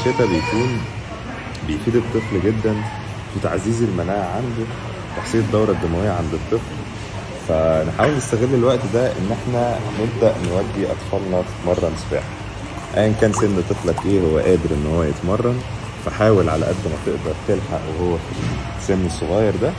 الشتاء بيكون بيفيد الطفل جدا في تعزيز المناعة عنده تحسين الدورة الدموية عند الطفل فنحاول نستغل الوقت ده ان احنا نبدا نودي اطفالنا تتمرن سباحه ايا كان سن طفلك ايه هو قادر ان هو يتمرن فحاول على قد ما تقدر تلحق وهو في السن الصغير ده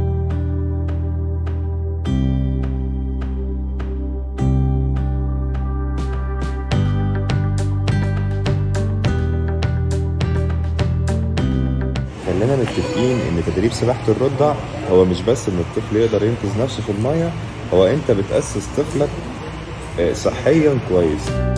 خلينا متفقين ان تدريب سباحه الرضع هو مش بس ان الطفل يقدر ينقذ نفسه في الميه هو انت بتاسس طفلك آه، صحيا كويس